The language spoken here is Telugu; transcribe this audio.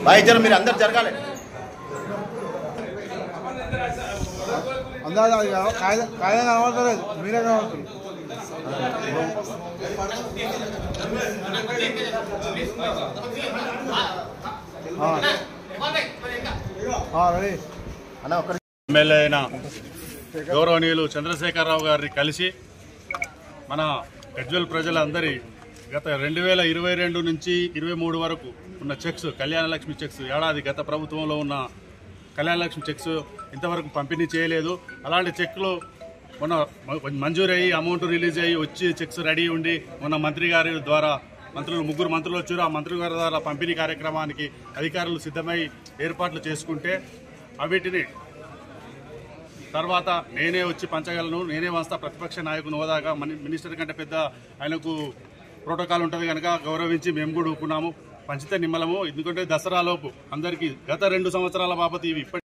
బాధ్యత మీరు అందరు జరగాలి అందాజ కాగితం కాగితం కనబడతలేదు మీరే కనబడుతుంది రెడీ అన్న ఒక్క ఎమ్మెల్యే అయిన గౌరవనీయులు చంద్రశేఖరరావు గారిని కలిసి మన గజ్వల్ ప్రజలందరి గత రెండు వేల ఇరవై రెండు నుంచి ఇరవై మూడు వరకు ఉన్న చెక్స్ కళ్యాణ లక్ష్మి చెక్స్ ఏడాది గత ప్రభుత్వంలో ఉన్న కళ్యాణ లక్ష్మి చెక్స్ ఇంతవరకు పంపిణీ చేయలేదు అలాంటి చెక్లు మొన్న మ- మంజూరు అయ్యి అమౌంట్ రిలీజ్ అయ్యి వచ్చి చెక్స్ రెడీ ఉండి మొన్న మంత్రి గారి ద్వారా మంత్రులు ముగ్గురు మంత్రులు వచ్చారు ఆ మంత్రి గారి ద్వారా పంపిణీ కార్యక్రమానికి అధికారులు సిద్ధమై ఏర్పాట్లు చేసుకుంటే అవిటిని తర్వాత నేనే వచ్చి పంచగలను నేనే వస్తా ప్రతిపక్ష నాయకుని హోదాగా మన మినిస్టర్ కంటే పెద్ద ఆయనకు ప్రోటోకాల్ ఉంటుంది కనుక గౌరవించి మేము కూడా ఊపుకున్నాము పంచితే నిమ్మలము ఎందుకంటే దసరాలోపు అందరికీ గత రెండు సంవత్సరాల బాబత్ ఇవి ఇప్పటి